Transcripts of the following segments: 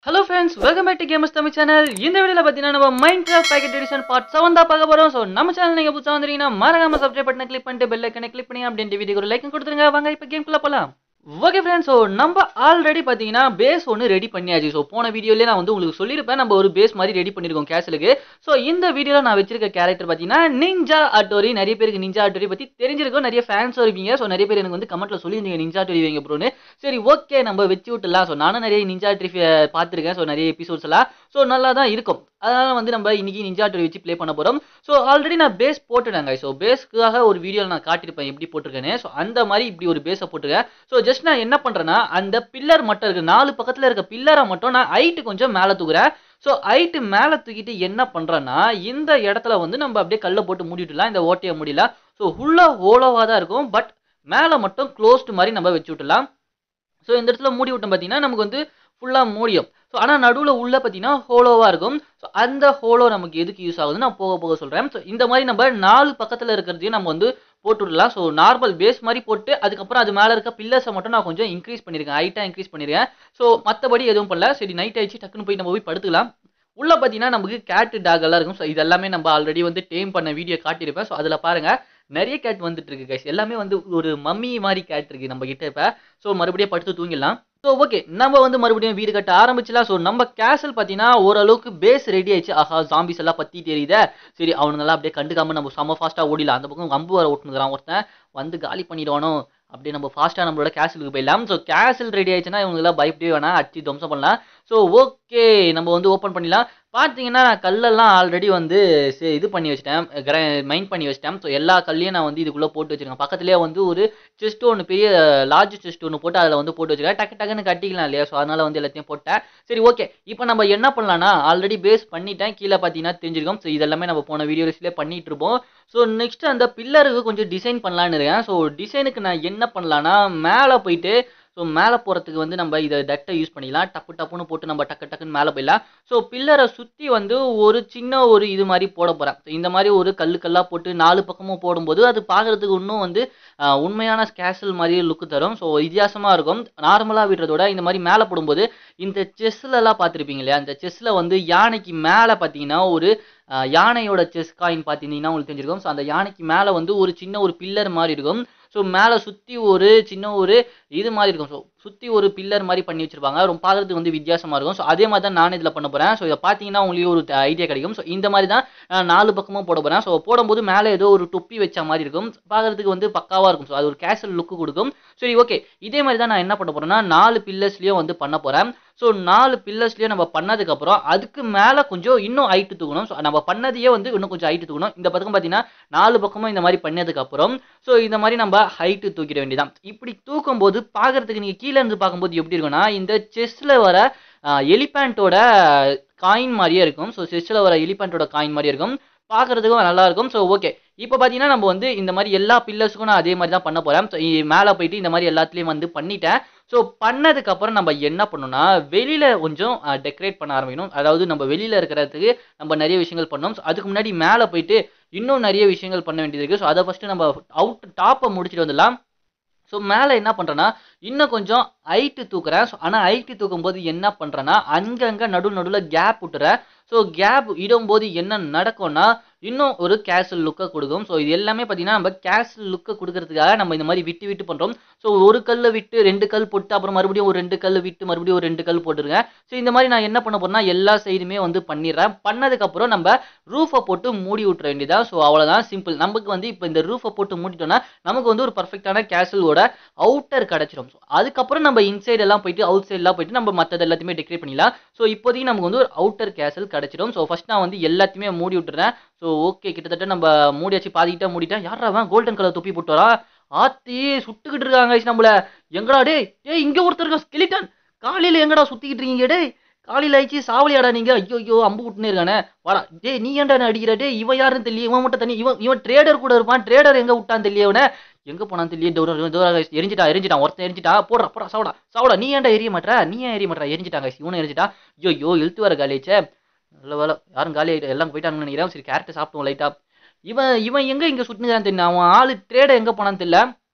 Hello friends welcome back to games Tamil channel இந்த வீடியோவில் பார்த்தீங்கன்னா நம்ம Minecraft pocket edition part seven தான் பார்க்க போகிறோம் ஸோ நம்ம சேனல் நீங்கள் புதுசாக வந்தீங்கன்னா மறக்காம சப்ஸ்கிரைப் பட்டனை கிளிக் பண்ணிட்டு பெல் ஐக்கனை கிளிக் பண்ணி அப்படின்ற வீடியோ ஒரு லைக் கொடுத்துருங்க வாங்க இப்போ கேம்குள்ளே போகலாம் ஓகே ஃப்ரெண்ட்ஸ் ஸோ நம்ம ஆல்ரெடி பார்த்தீங்கன்னா பேஸ் ஒன்று ரெடி பண்ணியாச்சு ஸோ போன வீடியோலேயே நான் வந்து உங்களுக்கு சொல்லியிருப்பேன் நம்ம ஒரு பேஸ் மாதிரி ரெடி பண்ணியிருக்கோம் கேசலுக்கு ஸோ இந்த வீடியோவில் நான் வச்சிருக்க கேரக்டர் பார்த்தீங்கன்னா நிஞ்சா அட்டோரி நிறைய பேருக்கு நிஞ்சா அட்டோரி பற்றி தெரிஞ்சிருக்கும் நிறைய ஃபேன்ஸ் இருப்பீங்க ஸோ நிறைய பேர் எனக்கு வந்து கமெண்ட்டில் சொல்லியிருந்தீங்க நிஞ்சா அட்டோரி வைங்க ப்ரோன்னு சரி ஓகே நம்ம வச்சு விட்டுலாம் ஸோ நானும் நிறைய நிஞ்சா அட்டோரி பார்த்துருக்கேன் ஸோ நிறைய எபிசோட்ஸ் எல்லாம் ஸோ நல்லா தான் இருக்கும் அதனால வந்து நம்ம இன்னைக்கு நிஞ்சா அட்டோரி வச்சு ப்ளே பண்ண போகிறோம் ஸோ ஆல்ரெடி நான் பேஸ் போட்டுட்டேங்க ஸோ பேஸ்க்காக ஒரு வீடியோவில் நான் காட்டியிருப்பேன் எப்படி போட்டிருக்கேன்னு ஸோ அந்த மாதிரி இப்படி ஒரு பேஸை போட்டிருக்கேன் ஸோ ஜஸ்ட் நான் என்ன பண்ணுறேன்னா அந்த பில்லர் மட்டும் இருக்குது நாலு பக்கத்தில் இருக்க பில்லரை மட்டும் நான் ஹைட்டு கொஞ்சம் மேலே தூக்குறேன் ஸோ ஹைட்டு மேலே தூக்கிட்டு என்ன பண்ணுறேன்னா இந்த இடத்துல வந்து நம்ம அப்படியே கல்லை போட்டு மூடிட்டுலாம் இந்த ஓட்டையை முடியல ஸோ ஃபுல்லாக ஹோலோவாக தான் இருக்கும் பட் மேலே மட்டும் க்ளோஸ்டு மாதிரி நம்ம வச்சு விட்டுலாம் ஸோ இந்த இடத்துல மூடி விட்டோம் பார்த்தீங்கன்னா நமக்கு வந்து ஃபுல்லாக மூடியும் ஸோ ஆனால் நடுவில் உள்ள பார்த்தீங்கன்னா ஹோலோவாக இருக்கும் ஸோ அந்த ஹோலோ நமக்கு எதுக்கு யூஸ் ஆகுதுன்னு நான் போக போக சொல்கிறேன் ஸோ இந்த மாதிரி நம்ம நாலு பக்கத்தில் இருக்கிறதையும் நம்ம வந்து போட்டு விடலாம் ஸோ நார்மல் பேஸ் மாதிரி போட்டு அதுக்கப்புறம் அது மேலே இருக்க பில்லர்ஸை மட்டும் நான் கொஞ்சம் இன்க்ரீஸ் பண்ணியிருக்கேன் ஹைட்டாக இன்க்ரீஸ் பண்ணியிருக்கேன் ஸோ மற்றபடி எதுவும் பண்ணல சரி நைட் ஆயிடுச்சு டக்குன்னு போய் நம்ம போய் படுத்துக்கலாம் உள்ள பார்த்தீங்கன்னா நமக்கு கேட்டு டாக் எல்லாம் இருக்கும் ஸோ இதெல்லாமே நம்ம ஆல்ரெடி வந்து டேம் பண்ண வீடியோ காட்டியிருப்பேன் ஸோ அதில் பாருங்கள் நிறைய கேட் வந்துட்டு இருக்கு கைஸ் எல்லாமே வந்து ஒரு மம்மி மாதிரி கேட் இருக்கு நம்ம கிட்ட இப்போ ஸோ மறுபடியும் படுத்து தூங்கிடலாம் ஸோ ஓகே நம்ம வந்து மறுபடியும் வீடு கட்ட ஆரம்பிச்சலாம் ஸோ நம்ம கேசல் பார்த்தீங்கன்னா ஓரளவுக்கு பேஸ் ரெடி ஆயிடுச்சு ஆஹா ஜாம்பிஸ் எல்லாம் பற்றி தெரியுதே சரி அவனுங்கெல்லாம் அப்படியே கண்டுக்காம நம்ம செம்ம ஃபாஸ்ட்டாக ஓடிடலாம் அந்த பக்கம் அம்பு வர ஓட்டுனுக்குறான் ஒருத்தன் வந்து காலி பண்ணிடுவானோ அப்படியே நம்ம ஃபாஸ்ட்டாக நம்மளோட கேசலுக்கு போயிடலாம் ஸோ கேசல் ரெடி ஆயிடுச்சுன்னா இவங்கெல்லாம் பயப்படவே வேணாம் அடிச்சு துவம்சம் பண்ணலாம் ஸோ ஓகே நம்ம வந்து ஓப்பன் பண்ணிடலாம் பார்த்தீங்கன்னா நான் கல்லெல்லாம் ஆல்ரெடி வந்து சே- இது பண்ணி வச்சிட்டேன் கிர மைண்ட் பண்ணி வச்சிட்டேன் ஸோ எல்லா கல்லையும் நான் வந்து இதுக்குள்ளே போட்டு வச்சிருக்கேன் பக்கத்துலேயே வந்து ஒரு செஸ்ட் ஒன்று பெரிய லார்ஜ் செஸ்ட் ஒன்று போட்டு அதில் வந்து போட்டு வச்சிருக்கேன் டக்கு டக்குன்னு கட்டிக்கலாம் இல்லையா ஸோ அதனால வந்து எல்லாத்தையும் போட்டேன் சரி ஓகே இப்போ நம்ம என்ன பண்ணலாம்னா ஆல்ரெடி பேஸ் பண்ணிட்டேன் கீழே பார்த்தீங்கன்னா தெரிஞ்சிருக்கும் ஸோ இதெல்லாமே நம்ம போன வீடியோஸ்லேயே பண்ணிட்டு இருப்போம் ஸோ நெக்ஸ்ட் அந்த பில்லருக்கு கொஞ்சம் டிசைன் பண்ணலான்னு இருக்கேன் ஸோ டிசைனுக்கு நான் என்ன பண்ணலான்னா மேலே போயிட்டு ஸோ மேலே போகிறதுக்கு வந்து நம்ம இதை டட்டை யூஸ் பண்ணிக்கலாம் டப்பு டப்புன்னு போட்டு நம்ம டக்கு டக்குன்னு மேலே போயிடலாம் ஸோ பில்லரை சுற்றி வந்து ஒரு சின்ன ஒரு இது மாதிரி போட போகிறேன் இந்த மாதிரி ஒரு கல்லு கல்லாக போட்டு நாலு பக்கமும் போடும்போது அது பார்க்குறதுக்கு இன்னும் வந்து ஆஹ், உண்மையான கேசல் மாதிரி லுக்கு தரும் ஸோ வித்தியாசமாக இருக்கும் நார்மலாக விடுறதோட இந்த மாதிரி மேலே போடும்போது இந்த செஸ்லலாம் பார்த்துருப்பீங்க இல்லையா இந்த செஸ்ஸில் வந்து யானைக்கு மேலே பார்த்தீங்கன்னா ஒரு ஆஹ், யானையோட செஸ் காயின் பார்த்தீங்கன்னா உங்களுக்கு தெரிஞ்சிருக்கும் ஸோ அந்த யானைக்கு மேலே வந்து ஒரு சின்ன ஒரு பில்லர் மாதிரி இருக்கும் ஸோ மேலே சுற்றி ஒரு சின்ன ஒரு இது மாதிரி இருக்கும் ஸோ சுற்றி ஒரு பில்லர் மாதிரி பண்ணி வச்சிருப்பாங்க ரொம்ப பார்க்குறதுக்கு வந்து வித்தியாசமாக இருக்கும் ஸோ அதே மாதிரி தான் நான் இதில் பண்ண போகிறேன் ஸோ இதை பார்த்தீங்கன்னா உங்களுக்கு ஒரு ஐடியா கிடைக்கும் ஸோ இந்த மாதிரி தான் நான் நாலு பக்கமும் போட போகிறேன் ஸோ போடும்போது மேலே ஏதோ ஒரு தொப்பி வச்ச மாதிரி இருக்கும் பார்க்குறதுக்கு வந்து பக்காவாக இருக்கும் ஸோ அது ஒரு கேஷுவல் லுக்கு கொடுக்கும் சரி ஓகே இதே மாதிரி தான் நான் என்ன பண்ண போகிறேன்னா நாலு பில்லர்ஸ்லேயும் வந்து பண்ண போகிறேன் ஸோ நாலு பில்லர்ஸ்லேயும் நம்ம பண்ணதுக்கப்புறம் அதுக்கு மேலே கொஞ்சம் இன்னும் ஹைட்டு தூக்கணும் ஸோ நம்ம பண்ணதையே வந்து இன்னும் கொஞ்சம் ஹைட்டு தூக்கணும் இந்த பக்கம் பார்த்தீங்கன்னா நாலு பக்கமும் இந்த மாதிரி பண்ணதுக்கப்புறம் ஸோ இந்த மாதிரி நம்ம ஹைட்டு தூக்கிட வேண்டியதான் இப்படி தூக்கும்போது பார்க்கறதுக்கு நீங்கள் கீழே இருந்து பார்க்கும்போது எப்படி இருக்கும்னா இந்த செஸ்ஸில் வர எலிபேண்ட்டோட காயின் மாதிரியே இருக்கும் ஸோ செஸ்ஸில் வர எலிபேண்ட்டோட காயின் மாதிரியே இருக்கும் பார்க்கறதுக்கும் நல்லா இருக்கும் ஸோ ஓகே இப்போ பார்த்தீங்கன்னா நம்ம வந்து இந்த மாதிரி எல்லா பில்லர்ஸுக்கும் நான் அதே மாதிரி தான் பண்ண போகிறேன் ஸோ மேலே போயிட்டு இந்த மாதிரி எல்லாத்துலேயும் வந்து பண்ணிட்டேன் ஸோ பண்ணதுக்கப்புறம் நம்ம என்ன பண்ணணும்னா வெளியில் கொஞ்சம் டெக்கரேட் பண்ண ஆரம்பிக்கணும் அதாவது நம்ம வெளியில் இருக்கிறதுக்கு நம்ம நிறைய விஷயங்கள் பண்ணோம் ஸோ அதுக்கு முன்னாடி மேலே போயிட்டு இன்னும் நிறைய விஷயங்கள் பண்ண வேண்டியது இருக்குது ஸோ அதை ஃபஸ்ட்டு நம்ம அவுட் டாப்பை முடிச்சுட்டு வந்துடலாம் ஸோ மேலே என்ன பண்ணுறேன்னா இன்னும் கொஞ்சம் ஹைட்டு தூக்குறேன் ஸோ ஆனால் ஹைட்டு தூக்கும்போது என்ன பண்ணுறேன்னா அங்கங்கே நடு நடுவில் கேப் விட்டுறேன் ஸோ கேப் இடும்போது என்ன நடக்கும்னா இன்னும் ஒரு கேசல் லுக்கை கொடுக்கும் ஸோ இது எல்லாமே பார்த்தீங்கன்னா நம்ம கேசல் லுக்கை கொடுக்கறதுக்காக நம்ம இந்த மாதிரி விட்டு விட்டு பண்ணுறோம் ஸோ ஒரு கல்லை விட்டு ரெண்டு கல் போட்டு அப்புறம் மறுபடியும் ஒரு ரெண்டு கல் விட்டு மறுபடியும் ஒரு ரெண்டு கல் போட்டுருக்கேன் ஸோ இந்த மாதிரி நான் என்ன பண்ண போறேன்னா எல்லா சைடுமே வந்து பண்ணிடுறேன் பண்ணதுக்கப்புறம் நம்ம ரூஃபை போட்டு மூடி விட்டுற வேண்டியதா ஸோ அவ்வளோதான் சிம்பிள் நமக்கு வந்து இப்போ இந்த ரூஃபை போட்டு மூடிட்டோம்னா நமக்கு வந்து ஒரு பர்ஃபெக்டான கேசலோட அவுட்டர் கிடச்சிரும் ஸோ அதுக்கப்புறம் நம்ம இன்சைட் எல்லாம் போயிட்டு அவுட் சைட்லாம் போயிட்டு நம்ம மற்றது எல்லாத்தையுமே டெக்கரேட் பண்ணிடலாம் ஸோ இப்போதைக்கு நமக்கு வந்து ஒரு அவுட்டர் கேசல் கிடச்சிடும் ஸோ ஃபர்ஸ்ட் நான் வந்து எல்லாத்தையுமே மூடி விட்டுறேன் ஸோ ஓகே கிட்டத்தட்ட நம்ம மூடியாச்சு பாதிக்கிட்டே மூடிட்டேன் யாரா அவன் கோல்டன் கலர் தொப்பி போட்டு வரா ஆத்தி சுட்டுக்கிட்டு இருக்காங்க guys நம்மள எங்கடா டேய் டேய் இங்க ஒருத்தர் இருக்கா ஸ்கெலிட்டன் காலையில எங்கடா சுத்திக்கிட்டு இருக்கீங்க டேய் காலையில ஆயிடுச்சு சாவலியாடா நீங்க ஐயோ ஐயோ அம்பு விட்டுனே இருக்கானே வாடா டேய் நீ ஏன்டா என்ன அடிக்கிற டேய் இவன் யாருன்னு தெரியல இவன் மட்டும் தனி இவன் இவன் ட்ரேடர் கூட இருப்பான் ட்ரேடர் எங்க விட்டான் தெரியல இவனை எங்க போனான்னு தெரியல தூரம் தூரம் எரிஞ்சிட்டா எரிஞ்சிட்டான் ஒருத்தன் எரிஞ்சிட்டா போடுறா போடா சாவடா சாவடா நீ ஏன்டா எரிய மாட்டா நீ ஏன் எரிய மாட்டா எரிஞ்சிட்டாங்க இவனும் எரிஞ்சிட்டா ஐயோ ஐயோ இழுத்து வர காலியாச்சே நல்ல வேலை யாரும் காலி ஆகிட்டு எல்லாம் போயிட்டாங்கன்னு நினைக்கிறேன் சரி கேரட்டை சாப்பிட்டோம் லைட்டா இவன் இவன் எங்க இங்க சுட்டுங்கிறான்னு தெரியல அவன் ஆளு ட்ரேட எங்க போனான்னு தெரியல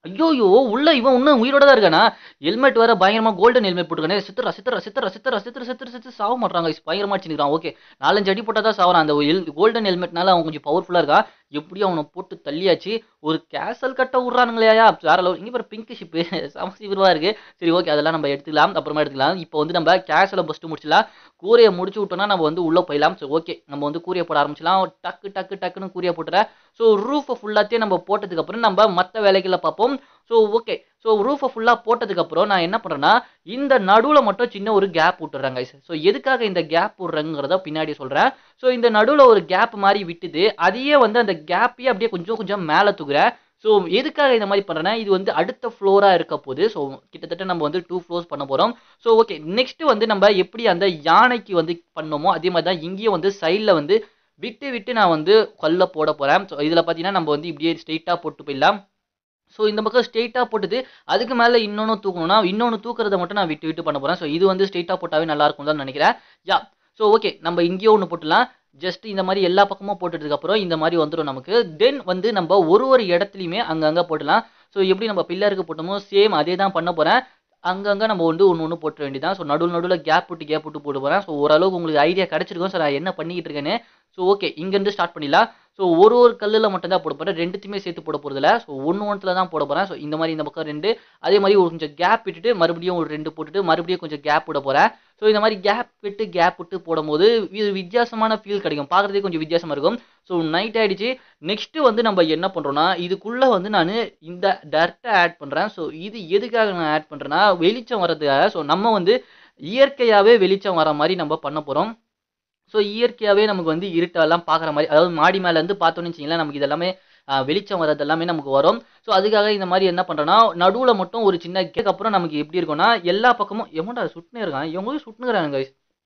ஐயோயோ உள்ள இவன் இன்னும் உயிரோட தான் இருக்கானா ஹெல்மெட் வேற பயங்கரமா கோல்டன் ஹெல்மெட் போட்டுருக்கானே சித்திர சித்திர சித்திர சித்திர சித்திர சித்திர சித்திர சாவ மாட்டாங்க பயங்கரமா அடிச்சுக்கிறான் ஓகே நாலஞ்சு அடி போட்டால் தான் சாவறான் அந்த கோல்டன் ஹெல்மெட்னால அவன் கொஞ்சம் பவர்ஃபுல்லா இருக்கா எப்படியும் அவனை போட்டு தள்ளியாச்சு ஒரு கேசல் கட்ட விட்றானுங்களையா வேற லெவல் இங்கே பாரு பிங்க் ஷிப்பு சமசிவரவா இருக்கு சரி ஓகே அதெல்லாம் நம்ம எடுத்துக்கலாம் அப்புறமா எடுத்துக்கலாம் இப்போ வந்து நம்ம கேசலை ஃபஸ்ட்டு முடிச்சிடலாம் கூரையை முடிச்சு விட்டோம்னா நம்ம வந்து உள்ளே போயிடலாம் ஸோ ஓகே நம்ம வந்து கூரையை போட ஆரம்பிச்சலாம் டக்கு டக்கு டக்குன்னு கூரையை போட்டுறேன் ஸோ ரூஃபை ஃபுல்லாத்தையும் நம்ம போட்டதுக்கப்புறம் நம்ம மற்ற வேலைகளை பார்ப்போம் ஸோ ஓகே ஸோ ரூஃபை ஃபுல்லாக போட்டதுக்கப்புறம் நான் என்ன பண்ணுறேன்னா இந்த நடுவில் மட்டும் சின்ன ஒரு கேப் விட்டுறேங்க ஸோ எதுக்காக இந்த கேப் விட்றேங்கிறத பின்னாடி சொல்கிறேன் ஸோ இந்த நடுவில் ஒரு கேப் மாதிரி விட்டுது அதையே வந்து அந்த கேப்பையே அப்படியே கொஞ்சம் கொஞ்சம் மேலே தூக்குறேன் ஸோ எதுக்காக இந்த மாதிரி பண்ணுறேன்னா இது வந்து அடுத்த ஃப்ளோராக இருக்க போகுது ஸோ கிட்டத்தட்ட நம்ம வந்து டூ ஃப்ளோர்ஸ் பண்ண போகிறோம் ஸோ ஓகே நெக்ஸ்ட் வந்து நம்ம எப்படி அந்த யானைக்கு வந்து பண்ணோமோ அதே மாதிரி தான் இங்கேயும் வந்து சைடில் வந்து விட்டு விட்டு நான் வந்து கல்ல போட போகிறேன் ஸோ இதில் பார்த்தீங்கன்னா நம்ம வந்து இப்படியே ஸ்ட்ரெயிட்டாக போட்டு போயிடலாம் ஸோ இந்த பக்கம் ஸ்ட்ரெயிட்டாக போட்டுட்டு அதுக்கு மேலே இன்னொன்று தூக்கணும்னா இன்னொன்று தூக்குறத மட்டும் நான் விட்டு விட்டு பண்ண போகிறேன் ஸோ இது வந்து ஸ்ட்ரெயிட்டாக போட்டாவே நல்லா இருக்கும் தான் நினைக்கிறேன் யா ஸோ ஓகே நம்ம இங்கேயும் ஒன்று போட்டுலாம் ஜஸ்ட் இந்த மாதிரி எல்லா பக்கமும் போட்டுட்டதுக்கப்புறம் இந்த மாதிரி வந்துடும் நமக்கு தென் வந்து நம்ம ஒரு ஒரு இடத்துலையுமே அங்கங்கே போட்டுலாம் ஸோ எப்படி நம்ம பில்லருக்கு போட்டோமோ சேம் அதே தான் பண்ண போகிறேன் அங்கங்கே நம்ம வந்து ஒன்று ஒன்று போட்ட வேண்டியதான் ஸோ நடுவில் நடுவில் கேப் விட்டு கேப் விட்டு போட்டு போகிறேன் ஸோ ஓரளவுக்கு உங்களுக்கு ஐடியா கிடச்சிருக்கும் ஸோ நான் என்ன பண்ணிக்கிட்டு இருக்கேன்னு ஸோ ஓகே இங்கேருந்து ஸ்டார்ட் பண்ணிடலாம் ஸோ ஒரு ஒரு கல்லில் மட்டும் தான் போட போகிறேன் ரெண்டுத்தையுமே சேர்த்து போட போகிறதில்ல ஸோ ஒன்று ஒன்றில் தான் போட போகிறேன் ஸோ இந்த மாதிரி இந்த பக்கம் ரெண்டு அதே மாதிரி ஒரு கொஞ்சம் கேப் விட்டுட்டு மறுபடியும் ஒரு ரெண்டு போட்டுட்டு மறுபடியும் கொஞ்சம் கேப் விட போகிறேன் ஸோ இந்த மாதிரி கேப் விட்டு கேப் விட்டு போடும்போது இது வித்தியாசமான ஃபீல் கிடைக்கும் பார்க்குறதே கொஞ்சம் வித்தியாசமாக இருக்கும் ஸோ நைட் ஆகிடுச்சு நெக்ஸ்ட்டு வந்து நம்ம என்ன பண்ணுறோன்னா இதுக்குள்ளே வந்து நான் இந்த டர்ட்டை ஆட் பண்ணுறேன் ஸோ இது எதுக்காக நான் ஆட் பண்ணுறேன்னா வெளிச்சம் வர்றதுக்காக ஸோ நம்ம வந்து இயற்கையாகவே வெளிச்சம் வர மாதிரி நம்ம பண்ண போகிறோம் ஸோ இயற்கையாகவே நமக்கு வந்து இருட்டெல்லாம் பார்க்குற மாதிரி அதாவது மாடி மேலேருந்து பார்த்தோன்னு வச்சிங்களேன் நமக்கு இதெல்லாமே வெளிச்சம் வர்றது எல்லாமே நமக்கு வரும் ஸோ அதுக்காக இந்த மாதிரி என்ன பண்ணுறோன்னா நடுவில் மட்டும் ஒரு சின்ன கேக் அப்புறம் நமக்கு எப்படி இருக்கும்னா எல்லா பக்கமும் எவன்டா சுட்டுனே இருக்கான் இவங்க சுட்டுனுங்கிறானுங்க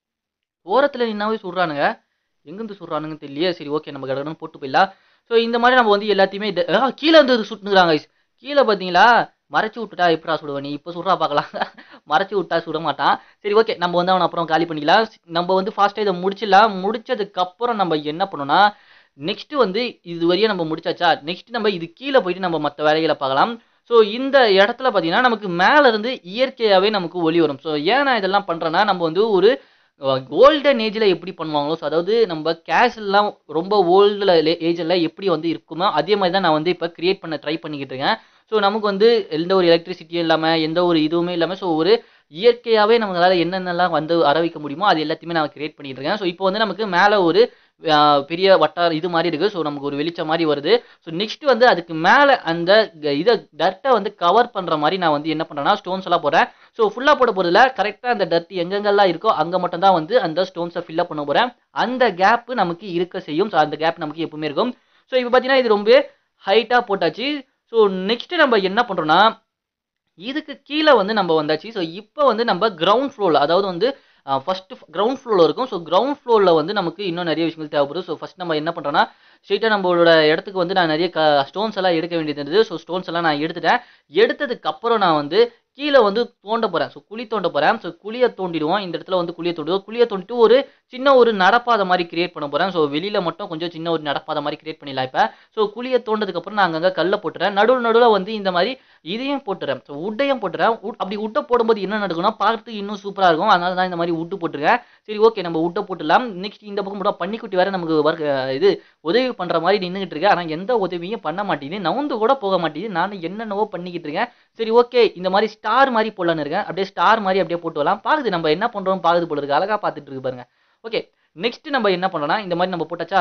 ஓரத்தில் நின்னாவே சுடுறானுங்க எங்கேருந்து சுடுறானுங்கன்னு தெரியலையே சரி ஓகே நம்ம கடகடன்னு போட்டு போயிடலாம் ஸோ இந்த மாதிரி நம்ம வந்து எல்லாத்தையுமே கீழே இருந்து சுட்டுனுங்கிறாங்க கீழே பார்த்தீங்களா மறைச்சி விட்டுட்டா எப்படா சுடுவ நீ இப்போ சுடுறா பார்க்கலாம் மறைச்சி விட்டா சுட மாட்டான் சரி ஓகே நம்ம வந்து அவனை அப்புறம் காலி பண்ணிக்கலாம் நம்ம வந்து ஃபாஸ்ட்டாக இதை முடிச்சிடலாம் முடிச்சதுக்கப்புறம் நம்ம என்ன பண்ணோம்னா நெக்ஸ்ட் வந்து இது வரையும் நம்ம முடிச்சாச்சா நெக்ஸ்ட் நம்ம இது கீழே போயிட்டு நம்ம மற்ற வேலைகளை பார்க்கலாம் ஸோ இந்த இடத்துல பார்த்தீங்கன்னா நமக்கு மேலே இருந்து இயற்கையாகவே நமக்கு ஒளி வரும் ஸோ ஏன் நான் இதெல்லாம் பண்ணுறேன்னா நம்ம வந்து ஒரு கோல்டன் ஏஜில் எப்படி பண்ணுவாங்களோ ஸோ அதாவது நம்ம கேஷ்லாம் ரொம்ப ஓல்டில் ஏஜில் எப்படி வந்து இருக்குமோ அதே மாதிரி தான் நான் வந்து இப்போ க்ரியேட் பண்ண ட்ரை பண்ணிக்கிட்டு இருக்கேன் ஸோ நமக்கு வந்து எந்த ஒரு எலக்ட்ரிசிட்டியும் இல்லாமல் எந்த ஒரு இதுவுமே இல்லாமல் ஸோ ஒரு இயற்கையாகவே நம்மளால் என்னென்னலாம் வந்து வர வைக்க முடியுமோ அது எல்லாத்தையுமே நான் கிரியேட் பண்ணிட்டு இருக்கேன் ஸோ இப்போ வந்து நமக்கு மேலே ஒரு பெரிய வட்டார இது மாதிரி இருக்குது ஸோ நமக்கு ஒரு வெளிச்சம் மாதிரி வருது ஸோ நெக்ஸ்ட் வந்து அதுக்கு மேலே அந்த இதை டர்ட்டை வந்து கவர் பண்ணுற மாதிரி நான் வந்து என்ன பண்ணுறேன்னா ஸ்டோன்ஸ் எல்லாம் போடுறேன் ஸோ ஃபுல்லாக போட போகிறதுல கரெக்டாக அந்த டர்ட் எங்கெங்கெல்லாம் இருக்கோ அங்கே மட்டும் தான் வந்து அந்த ஸ்டோன்ஸை ஃபில்லப் பண்ண போகிறேன் அந்த கேப்பு நமக்கு இருக்க செய்யும் ஸோ அந்த கேப் நமக்கு எப்பவுமே இருக்கும் ஸோ இப்போ பார்த்தீங்கன்னா இது ரொம்ப ஹைட்டாக போட்டாச்சு ஸோ நெக்ஸ்ட் நம்ம என்ன பண்ணுறோன்னா இதுக்கு கீழே வந்து நம்ம வந்தாச்சு ஸோ இப்போ வந்து நம்ம கிரவுண்ட் ஃப்ளோரில் அதாவது வந்து ஃபஸ்ட்டு கிரவுண்ட் ஃப்ளோரில் இருக்கும் ஸோ கிரவுண்ட் ஃப்ளோரில் வந்து நமக்கு இன்னும் நிறைய விஷயங்கள் தேவைப்படும் ஸோ ஃபஸ்ட் நம்ம என்ன பண்ணுறோன்னா ஸ்ட்ரெயிட்டாக நம்மளோட இடத்துக்கு வந்து நான் நிறைய க ஸ்டோன்ஸ் எல்லாம் எடுக்க வேண்டியது இருந்தது ஸோ ஸ்டோன்ஸ் எல்லாம் நான் எடுத்துட்டேன் எடுத்ததுக்கு அப்புறம் நான் வந்து கீழே வந்து தோண்ட போகிறேன் ஸோ குழி தோண்ட போகிறேன் ஸோ குழியை தோண்டிடுவோம் இந்த இடத்துல வந்து குழியை தோண்டுவோம் குழியை தோண்டிட்டு ஒரு சின்ன ஒரு நடப்பாதை மாதிரி கிரியேட் பண்ண போகிறேன் ஸோ வெளியில் மட்டும் கொஞ்சம் சின்ன ஒரு நடப்பாதை மாதிரி கிரியேட் பண்ணிடலாம் இப்போ ஸோ குழியை தோண்டதுக்கப்புறம் நான் அங்கங்கே கல்லை போட்டுறேன் நடுவில் நடுவில் வந்து இந்த மாதிரி இதையும் போட்டுறேன் ஸோ உட்டையும் போட்டுறேன் அப்படி உட்டை போடும்போது என்ன நடக்கும்னா பார்க்கறதுக்கு இன்னும் சூப்பராக இருக்கும் அதனால தான் இந்த மாதிரி உட்டு போட்டுருக்கேன் சரி ஓகே நம்ம உட்டை போட்டுடலாம் நெக்ஸ்ட் இந்த பக்கம் மட்டும் பன்னிக்குட்டி வேறு நமக்கு ஒர்க் இது உதவி பண்ணுற மாதிரி நின்றுக்கிட்டு இருக்கேன் ஆனால் எந்த உதவியும் பண்ண மாட்டேங்குது நவுந்து கூட போக மாட்டேங்குது நான் என்னென்னவோ பண்ணிக்கிட்டு இருக்கேன் சரி ஓகே இந்த மாதிரி ஸ்டார் மாதிரி போடலான்னு இருக்கேன் அப்படியே ஸ்டார் மாதிரி அப்படியே போட்டு வரலாம் பாக்குது நம்ம என்ன பண்ணுறோம் பாக்குது போல இருக்கு அழகாக பார்த்துட்டு இருக்கு பாருங்க ஓகே நெக்ஸ்ட் நம்ம என்ன பண்ணோம்னா இந்த மாதிரி நம்ம போட்டாச்சா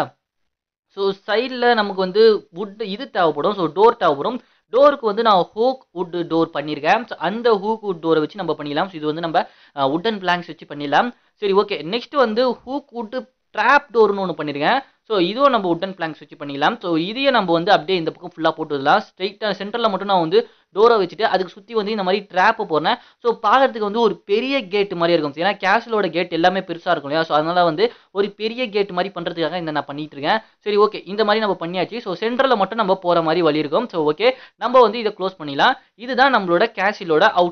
ஸோ சைடில் நமக்கு வந்து வுட் இது தேவைப்படும் ஸோ டோர் தேவைப்படும் டோருக்கு வந்து நான் ஹூக் வுட் டோர் பண்ணியிருக்கேன் ஸோ அந்த ஹூக் வுட் டோரை வச்சு நம்ம பண்ணிடலாம் ஸோ இது வந்து நம்ம உட்டன் பிளாங்க்ஸ் வச்சு பண்ணிடலாம் சரி ஓகே நெக்ஸ்ட் வந்து ஹூக் வுட் ட்ராப் டோர்னு ஒன்று பண்ணியிருக்கேன் ஸோ இதுவும் நம்ம உட்டன் பிளாங்க்ஸ் வச்சு பண்ணிக்கலாம் ஸோ இதையும் நம்ம வந்து அப்படியே இந்த பக்கம் ஃபுல்லாக போட்டு வரலாம் ஸ்ட்ரைட்டாக சென்டரில் மட்டும் நான் வந்து டோரை வச்சுட்டு அதுக்கு சுற்றி வந்து இந்த மாதிரி ட்ராப்பு போடுறேன் ஸோ பார்க்கறதுக்கு வந்து ஒரு பெரிய கேட் மாதிரி இருக்கும் ஏன்னா கேஷலோட கேட் எல்லாமே பெருசாக இருக்கும் இல்லையா ஸோ அதனால வந்து ஒரு பெரிய கேட் மாதிரி பண்ணுறதுக்காக இந்த நான் பண்ணிட்டு இருக்கேன் சரி ஓகே இந்த மாதிரி நம்ம பண்ணியாச்சு ஸோ சென்டரில் மட்டும் நம்ம போகிற மாதிரி வழி இருக்கும் ஸோ ஓகே நம்ம வந்து இதை க்ளோஸ் பண்ணிடலாம் இதுதான் நம்மளோட கேஷிலோட அவுட்டர்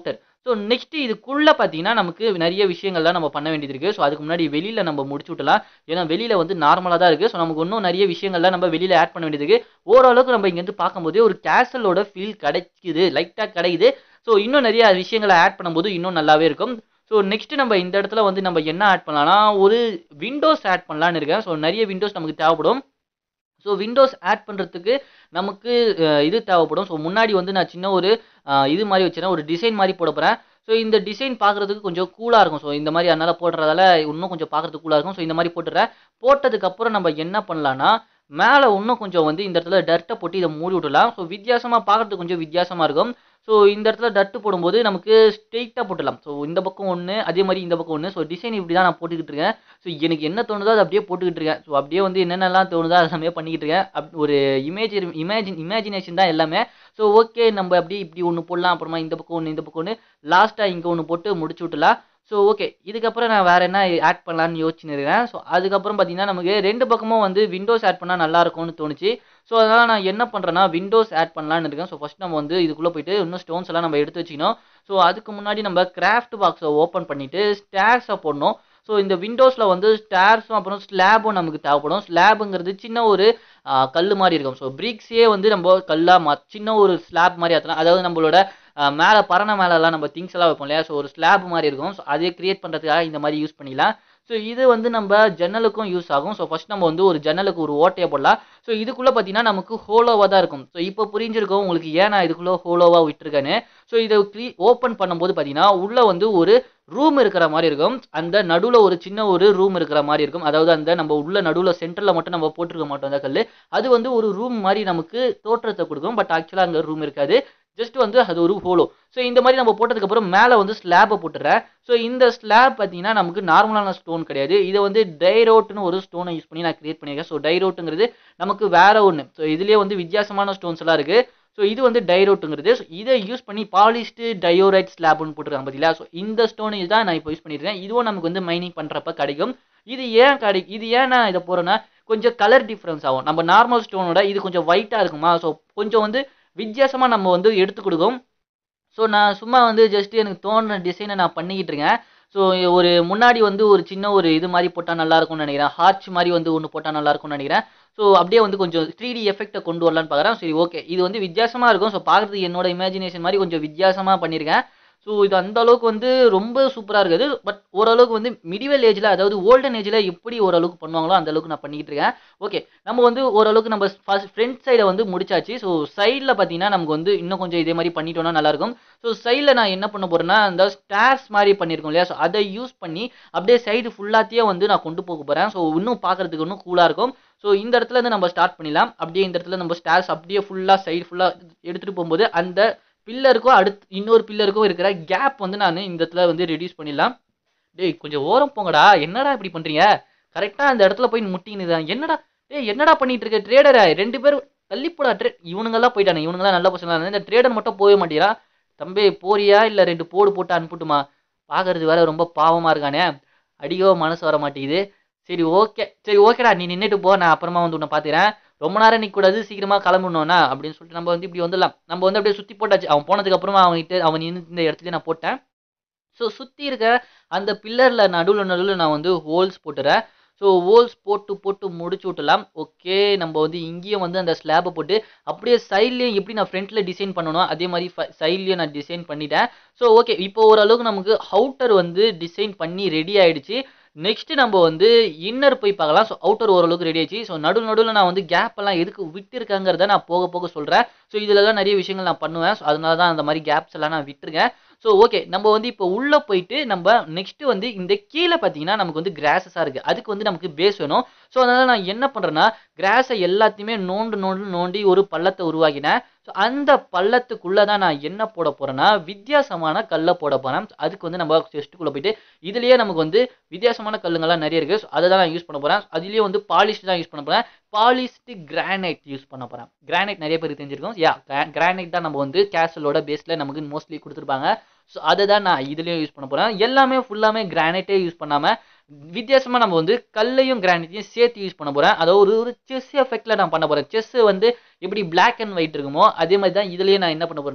ஸோ நெக்ஸ்ட் இதுக்குள்ள பார்த்தீங்கன்னா நமக்கு நிறைய விஷயங்கள்லாம் நம்ம பண்ண வேண்டியது இருக்கு ஸோ அதுக்கு முன்னாடி வெளியில நம்ம முடிச்சு விட்டலாம் ஏன்னா வெளியில வந்து நார்மலாக தான் இருக்கு ஸோ நமக்கு இன்னும் நிறைய விஷயங்கள்லாம் நம்ம வெளியில ஆட் பண்ண வேண்டியது இருக்கு ஓரளவுக்கு நம்ம இங்கேருந்து பார்க்கும்போது ஒரு கேசலோட ஃபீல் கிடைக்குது லைட்டாக கிடைக்குது ஸோ இன்னும் நிறைய விஷயங்களை ஆட் பண்ணும்போது இன்னும் நல்லாவே இருக்கும் ஸோ நெக்ஸ்ட் நம்ம இந்த இடத்துல வந்து நம்ம என்ன ஆட் பண்ணலாம்னா ஒரு விண்டோஸ் ஆட் பண்ணலான்னு இருக்கேன் ஸோ நிறைய விண்டோஸ் நமக்கு தேவைப்படும் ஸோ விண்டோஸ் ஆட் பண்ணுறதுக்கு நமக்கு அஹ், இது தேவைப்படும் ஸோ முன்னாடி வந்து நான் சின்ன ஒரு அஹ், இது மாதிரி வச்சுருக்கேன் ஒரு டிசைன் மாதிரி போட போகிறேன் ஸோ இந்த டிசைன் பார்க்குறதுக்கு கொஞ்சம் கூலாக இருக்கும் ஸோ இந்த மாதிரி அதனால் போடுறதால இன்னும் கொஞ்சம் பார்க்குறதுக்கு கூலாக இருக்கும் ஸோ இந்த மாதிரி போட்டுறேன் போட்டதுக்கப்புறம் நம்ம என்ன பண்ணலான்னா மேலே இன்னும் கொஞ்சம் வந்து இந்த இடத்துல டர்ட்டை போட்டு இதை மூடி விடலாம் ஸோ வித்தியாசமாக பார்க்குறதுக்கு கொஞ்சம் வித்தியாசமாக இருக்கும் ஸோ இந்த இடத்துல டட்டு போடும்போது நமக்கு ஸ்ட்ரெயிட்டாக போட்டுடலாம் ஸோ இந்த பக்கம் ஒன்று அதே மாதிரி இந்த பக்கம் ஒன்று ஸோ டிசைன் இப்படி தான் நான் போட்டுக்கிட்டு இருக்கேன் ஸோ எனக்கு என்ன தோணுதோ அதை அப்படியே போட்டுக்கிட்டு இருக்கேன் ஸோ அப்படியே வந்து என்னென்னலாம் தோணுதோ அதை எல்லாமே பண்ணிக்கிட்டு இருக்கேன் அப் ஒரு இமேஜ் இமேஜின் இமேஜினேஷன் தான் எல்லாமே ஸோ ஓகே நம்ம அப்படியே இப்படி ஒன்று போடலாம் அப்புறமா இந்த பக்கம் ஒன்று இந்த பக்கம் ஒன்று லாஸ்ட்டாக இங்கே ஒன்று போட்டு முடிச்சு விட்டுலாம் ஸோ ஓகே இதுக்கப்புறம் நான் வேறு என்ன ஆட் பண்ணலான்னு யோசிச்சுன்னு இருக்கேன் ஸோ அதுக்கப்புறம் பார்த்தீங்கன்னா நமக்கு ரெண்டு பக்கமும் வந்து விண்டோஸ் ஆட் பண்ணால் நல்லா இருக்கும்னு தோணுச்சு ஸோ அதனால் நான் என்ன பண்ணுறேன்னா விண்டோஸ் ஆட் பண்ணலான்னு இருக்கேன் ஸோ ஃபஸ்ட் நம்ம வந்து இதுக்குள்ளே போயிட்டு இன்னும் ஸ்டோன்ஸ் எல்லாம் நம்ம எடுத்து வச்சுக்கணும் ஸோ அதுக்கு முன்னாடி நம்ம கிராஃப்ட் பாக்ஸை ஓப்பன் பண்ணிவிட்டு ஸ்டேர்ஸை போடணும் ஸோ இந்த விண்டோஸில் வந்து ஸ்டேர்ஸும் அப்புறம் ஸ்லாபும் நமக்கு தேவைப்படும் ஸ்லாபுங்கிறது சின்ன ஒரு கல் மாதிரி இருக்கும் ஸோ பிரிக்ஸே வந்து நம்ம கல்லாக மா சின்ன ஒரு ஸ்லாப் மாதிரி ஆற்றலாம் அதாவது நம்மளோட மேலே பரண மேலெல்லாம் நம்ம திங்ஸ் எல்லாம் வைப்போம் இல்லையா ஸோ ஒரு ஸ்லாப் மாதிரி இருக்கும் ஸோ அதே கிரியேட் பண்ணுறதுக்காக இந்த மாதிரி யூஸ் பண்ணிக்கலாம் ஸோ இது வந்து நம்ம ஜன்னலுக்கும் யூஸ் ஆகும் ஸோ ஃபர்ஸ்ட் நம்ம வந்து ஒரு ஜன்னலுக்கு ஒரு ஓட்டையை போடலாம் ஸோ இதுக்குள்ளே பார்த்தீங்கன்னா நமக்கு ஹோலோவாக தான் இருக்கும் ஸோ இப்போ புரிஞ்சிருக்கும் உங்களுக்கு ஏன் நான் இதுக்குள்ளே ஹோலோவாக விட்டுருக்கேன்னு ஸோ இதை க்ளீ ஓப்பன் பண்ணும்போது பார்த்தீங்கன்னா உள்ளே வந்து ஒரு ரூம் இருக்கிற மாதிரி இருக்கும் அந்த நடுவில் ஒரு சின்ன ஒரு ரூம் இருக்கிற மாதிரி இருக்கும் அதாவது அந்த நம்ம உள்ள நடுவில் சென்டரில் மட்டும் நம்ம போட்டிருக்க மாட்டோம் அந்த கல் அது வந்து ஒரு ரூம் மாதிரி நமக்கு தோற்றத்தை கொடுக்கும் பட் ஆக்சுவலாக அங்கே ரூம் இருக்காது ஜஸ்ட் வந்து அது ஒரு ஹோலோ ஸோ இந்த மாதிரி நம்ம போட்டதுக்கப்புறம் மேலே வந்து ஸ்லாப்பை போட்டுறேன் ஸோ இந்த ஸ்லாப் பார்த்தீங்கன்னா நமக்கு நார்மலான ஸ்டோன் கிடையாது இதை வந்து டைரோட்னு ஒரு ஸ்டோனை யூஸ் பண்ணி நான் கிரியேட் பண்ணியிருக்கேன் ஸோ டைரோட்டுங்கிறது நமக்கு வேற ஒன்று ஸோ இதுலேயே வந்து வித்தியாசமான ஸ்டோன்ஸ் எல்லாம் இருக்குது ஸோ இது வந்து டைரோட்டுங்கிறது ஸோ இதை யூஸ் பண்ணி பாலிஸ்டு டயோரைட் ஸ்லாப்னு போட்டிருக்காங்க பார்த்தீங்களா ஸோ இந்த ஸ்டோன் தான் நான் இப்போ யூஸ் பண்ணியிருக்கேன் இதுவும் நமக்கு வந்து மைனிங் பண்ணுறப்ப கிடைக்கும் இது ஏன் கிடை இது ஏன் நான் இதை போகிறேன்னா கொஞ்சம் கலர் டிஃப்ரென்ஸ் ஆகும் நம்ம நார்மல் ஸ்டோனோட இது கொஞ்சம் ஒயிட்டாக இருக்குமா ஸோ கொஞ்சம் வந்து வித்தியாசமாக நம்ம வந்து எடுத்து கொடுக்கும் ஸோ நான் சும்மா வந்து ஜஸ்ட் எனக்கு தோணுன டிசைனை நான் பண்ணிக்கிட்டு இருக்கேன் ஸோ ஒரு முன்னாடி வந்து ஒரு சின்ன ஒரு இது மாதிரி போட்டால் நல்லா இருக்கும்னு நினைக்கிறேன் ஹார்ச் மாதிரி வந்து ஒன்று போட்டால் நல்லா இருக்கும்னு நினைக்கிறேன் ஸோ அப்படியே வந்து கொஞ்சம் த்ரீ டி எஃபெக்ட்டை கொண்டு வரலான்னு பார்க்குறேன் சரி ஓகே இது வந்து வித்தியாசமாக இருக்கும் ஸோ பார்க்குறதுக்கு என்னோட இமேஜினேஷன் மாதிரி கொஞ்சம் வித்தியாசமாக பண்ணியிருக்கேன் ஸோ இது அந்த அளவுக்கு வந்து ரொம்ப சூப்பராக இருக்குது பட் ஓரளவுக்கு வந்து மிடிவல் ஏஜில் அதாவது ஓல்டன் ஏஜில் எப்படி ஓரளவுக்கு பண்ணுவாங்களோ அந்த அளவுக்கு நான் பண்ணிக்கிட்டு இருக்கேன் ஓகே நம்ம வந்து ஓரளவுக்கு நம்ம ஃபர்ஸ்ட் ஃப்ரண்ட் சைடை வந்து முடிச்சாச்சு ஸோ சைடில் பார்த்தீங்கன்னா நமக்கு வந்து இன்னும் கொஞ்சம் இதே மாதிரி பண்ணிட்டோம்னா நல்லாயிருக்கும் ஸோ சைடில் நான் என்ன பண்ண போகிறேன்னா அந்த ஸ்டார்ஸ் மாதிரி பண்ணியிருக்கோம் இல்லையா ஸோ அதை யூஸ் பண்ணி அப்படியே சைடு ஃபுல்லாத்தையே வந்து நான் கொண்டு போக போகிறேன் ஸோ இன்னும் பார்க்குறதுக்கு இன்னும் கூலாக இருக்கும் ஸோ இந்த இடத்துல இருந்து நம்ம ஸ்டார்ட் பண்ணிடலாம் அப்படியே இந்த இடத்துல நம்ம ஸ்டார்ஸ் அப்படியே ஃபுல்லாக சைடு ஃபுல்லாக எடுத்துகிட்டு போகும்போது அந்த பில்லருக்கும் அடுத்து இன்னொரு பில்லருக்கும் இருக்கிற கேப் வந்து நான் இந்த இடத்துல வந்து ரெடியூஸ் பண்ணிடலாம் டேய் கொஞ்சம் ஓரம் போங்கடா என்னடா இப்படி பண்ணுறீங்க கரெக்டாக அந்த இடத்துல போய் முட்டின்னு என்னடா டேய் என்னடா பண்ணிட்டு இருக்க ட்ரேடரை ரெண்டு பேரும் தள்ளிப்போடா ட்ரே இவனுங்கெல்லாம் போயிட்டானே இவனுங்கெல்லாம் நல்ல பசங்களா இருந்தாங்க இந்த ட்ரேடர் மட்டும் போக மாட்டேங்கிறா தம்பி போறியா இல்லை ரெண்டு போடு போட்டு அனுப்பிட்டுமா பார்க்கறது வேற ரொம்ப பாவமாக இருக்கானே அடியோ மனசு வர மாட்டேங்குது சரி ஓகே சரி ஓகேடா நீ நின்றுட்டு போ நான் அப்புறமா வந்து உன்னை பார்த்துக்கிறேன் ரொம்ப நேரம் நிற்க கூடாது சீக்கிரமா கிளம்பணும்னா அப்படின்னு சொல்லிட்டு நம்ம வந்து இப்படி வந்துடலாம் நம்ம வந்து அப்படியே சுற்றி போட்டாச்சு அவன் போனதுக்கு அப்புறமா அவன்கிட்ட அவன் நின்று இந்த இடத்துல நான் போட்டேன் ஸோ சுற்றி இருக்க அந்த பில்லரில் நடுவில் நடுவில் நான் வந்து ஹோல்ஸ் போட்டுறேன் ஸோ ஹோல்ஸ் போட்டு போட்டு முடிச்சு விட்டலாம் ஓகே நம்ம வந்து இங்கேயும் வந்து அந்த ஸ்லாபை போட்டு அப்படியே சைட்லேயும் எப்படி நான் ஃப்ரண்ட்டில் டிசைன் பண்ணணும் அதே மாதிரி சைட்லேயும் நான் டிசைன் பண்ணிட்டேன் ஸோ ஓகே இப்போ ஓரளவுக்கு நமக்கு அவுட்டர் வந்து டிசைன் பண்ணி ரெடி ஆயிடுச்சு நெக்ஸ்ட் நம்ம வந்து இன்னர் போய் பார்க்கலாம் ஸோ அவுட்டர் ஓரளவுக்கு ரெடி ஆயிடுச்சு ஸோ நடு நடுவில் நான் வந்து கேப் எல்லாம் எதுக்கு விட்டுருக்காங்கிறத நான் போக போக சொல்கிறேன் ஸோ இதில் தான் நிறைய விஷயங்கள் நான் பண்ணுவேன் ஸோ அதனால தான் அந்த மாதிரி கேப்ஸ் எல்லாம் நான் விட்டுருக்கேன் ஸோ ஓகே நம்ம வந்து இப்போ உள்ளே போயிட்டு நம்ம நெக்ஸ்ட் வந்து இந்த கீழே பார்த்தீங்கன்னா நமக்கு வந்து கிராஸஸாக இருக்குது அதுக்கு வந்து நமக்கு பேஸ் வேணும் ஸோ அதனால் நான் என்ன பண்ணுறேன்னா கிராஸை எல்லாத்தையுமே நோண்டு நோண்டு நோண்டி ஒரு பள்ளத்தை உருவாக்கினேன் ஸோ அந்த பள்ளத்துக்குள்ளே தான் நான் என்ன போட போகிறேன்னா வித்தியாசமான கல்லை போட போகிறேன் அதுக்கு வந்து நம்ம செஸ்ட்டுக்குள்ளே போயிட்டு இதுலேயே நமக்கு வந்து வித்தியாசமான கல்லுங்கள்லாம் நிறைய இருக்குது ஸோ அதை தான் நான் யூஸ் பண்ண போகிறேன் அதுலேயே வந்து பாலிஷ் தான் யூஸ் பண்ண போகிறேன் பாலிஸ்டு கிரானைட் யூஸ் பண்ண போகிறேன் கிரானைட் நிறைய பேருக்கு தெரிஞ்சிருக்கும் யா கிரானைட் தான் நம்ம வந்து கேசலோட பேஸில் நமக்கு மோஸ்ட்லி கொடுத்துருப்பாங்க ஸோ அதை தான் நான் இதுலேயும் யூஸ் பண்ண போகிறேன் எல்லாமே ஃபுல்லாமே கிரானைட்டே யூஸ் பண்ணாமல் வித்தியாசமாக நம்ம வந்து கல்லையும் கிரானைட்டையும் சேர்த்து யூஸ் பண்ண போகிறேன் அதாவது ஒரு ஒரு செஸ் எஃபெக்டில் நான் பண்ண போகிறேன் செஸ் வந்து எப்படி பிளாக் அண்ட் ஒயிட் இருக்குமோ அதே மாதிரி தான் இதுலேயே நான் என்ன பண்ண போகிறேன்னா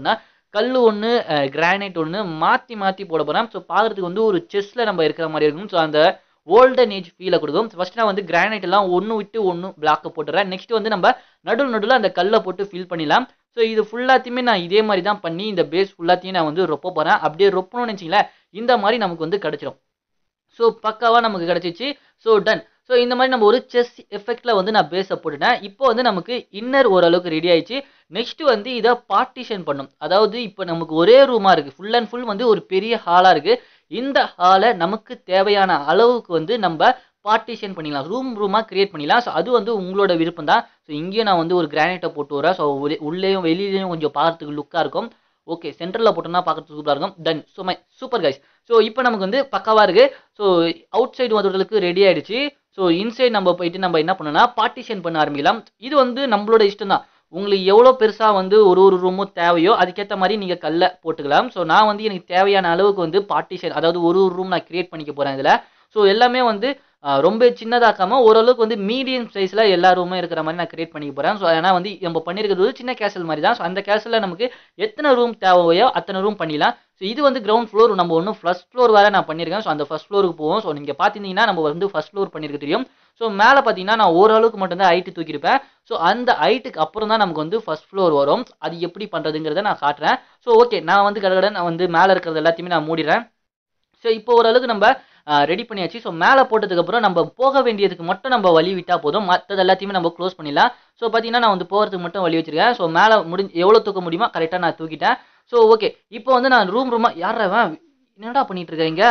கல் ஒன்று கிரானைட் ஒன்று மாற்றி மாற்றி போட போகிறேன் ஸோ பார்க்குறதுக்கு வந்து ஒரு செஸ்ஸில் நம்ம இருக்கிற மாதிரி இருக்கும் ஸோ அந்த ஓல்டன் ஏஜ் ஃபீலை கொடுக்கும் ஃபர்ஸ்ட் நான் வந்து கிரானைட் எல்லாம் ஒன்று விட்டு ஒன்று பிளாக்கை போட்டுறேன் நெக்ஸ்ட் வந்து நம்ம நடுவில் நடுவில் அந்த கல்லை போட்டு ஃபில் பண்ணிடலாம் ஸோ இது ஃபுல்லாத்தையுமே நான் இதே மாதிரி தான் பண்ணி இந்த பேஸ் ஃபுல்லாத்தையும் நான் வந்து ரொப்ப போகிறேன் அப்படியே ரொப்பணும்னு வச்சிங்களேன் இந்த மாதிரி நமக்கு வந்து கிடச்சிரும் ஸோ பக்காவாக நமக்கு கிடச்சிச்சு ஸோ டன் ஸோ இந்த மாதிரி நம்ம ஒரு செஸ் எஃபெக்டில் வந்து நான் பேஸை போட்டுட்டேன் இப்போ வந்து நமக்கு இன்னர் ஓரளவுக்கு ரெடி ஆயிடுச்சு நெக்ஸ்ட் வந்து இதை பார்ட்டிஷன் பண்ணும் அதாவது இப்போ நமக்கு ஒரே ரூமாக இருக்குது ஃபுல் அண்ட் ஃபுல் வந்து ஒரு பெரிய ஹாலாக இருக்குது இந்த ஹாலை நமக்கு தேவையான அளவுக்கு வந்து நம்ம பார்ட்டிஷன் பண்ணிக்கலாம் ரூம் ரூமாக கிரியேட் பண்ணிக்கலாம் ஸோ அது வந்து உங்களோட விருப்பம் தான் ஸோ இங்கேயும் நான் வந்து ஒரு கிரானைட்டை போட்டு வரேன் ஸோ உள்ளேயும் வெளியிலையும் கொஞ்சம் பார்க்கறதுக்கு லுக்காக இருக்கும் ஓகே சென்டரில் போட்டோம்னா பார்க்கறதுக்கு சூப்பராக இருக்கும் done so my super guys so இப்போ நமக்கு வந்து பக்காவாக இருக்குது ஸோ அவுட் சைடு வந்தவர்களுக்கு ரெடி ஆயிடுச்சு ஸோ இன்சைட் நம்ம போயிட்டு நம்ம என்ன பண்ணோம்னா பார்ட்டிஷன் பண்ண ஆரம்பிக்கலாம் இது வந்து நம்மளோட இஷ்டம் தான் உங்களுக்கு எவ்வளோ பெருசாக வந்து ஒரு ஒரு ரூமும் தேவையோ அதுக்கேற்ற மாதிரி நீங்கள் கல்லை போட்டுக்கலாம் ஸோ நான் வந்து எனக்கு தேவையான அளவுக்கு வந்து பார்ட்டிஷன் அதாவது ஒரு ஒரு ரூம் நான் கிரியேட் பண்ணிக்க போகிறேன் இதில் ஸோ எல்லாமே வந்து ஆஹ், ரொம்ப சின்னதாக்காமல் ஓரளவுக்கு வந்து மீடியம் சைஸில் எல்லா ரூமும் இருக்கிற மாதிரி நான் கிரியேட் பண்ணிக்க போகிறேன் ஸோ ஏன்னா வந்து நம்ம பண்ணியிருக்கிறது ஒரு சின்ன கேசல் மாதிரி தான் ஸோ அந்த கேசலில் நமக்கு எத்தனை ரூம் தேவையோ அத்தனை ரூம் பண்ணிடலாம் ஸோ இது வந்து கிரவுண்ட் ஃப்ளோர் நம்ம ஒன்றும் ஃபர்ஸ்ட் ஃப்ளோர் வேறு நான் பண்ணியிருக்கேன் ஸோ அந்த ஃபர்ஸ்ட் ஃப்ளோருக்கு போவோம் ஸோ நீங்கள் பார்த்தீங்கன்னா நம்ம வந்து ஃபர்ஸ்ட் ஃப்ளோர் பண்ணியிருக்க தெரியும் ஸோ மேலே பார்த்தீங்கன்னா நான் ஓரளவுக்கு மட்டும்தான் ஹைட்டு தூக்கியிருப்பேன் ஸோ அந்த ஹைட்டுக்கு அப்புறம் தான் நமக்கு வந்து ஃபர்ஸ்ட் ஃப்ளோர் வரும் அது எப்படி பண்ணுறதுங்கிறத நான் காட்டுறேன் ஸோ ஓகே நான் வந்து கடகட நான் வந்து மேலே இருக்கிறது எல்லாத்தையுமே நான் மூடிடுறேன் ஸோ இப்போ ஓரளவுக்கு நம்ம ரெடி பண்ணியாச்சு ஸோ மேலே போட்டதுக்கப்புறம் நம்ம போக வேண்டியதுக்கு மட்டும் நம்ம வழி விட்டால் போதும் மற்றது எல்லாத்தையுமே நம்ம க்ளோஸ் பண்ணிடலாம் ஸோ பார்த்தீங்கன்னா நான் வந்து போகிறதுக்கு மட்டும் வழி வச்சிருக்கேன் ஸோ மேலே முடிஞ்சு எவ்வளோ தூக்க முடியுமோ கரெக்டாக நான் தூக்கிட்டேன் ஸோ ஓகே இப்போ வந்து நான் ரூம் ரூமாக யார் அவன் என்னடா பண்ணிட்டு இருக்கீங்க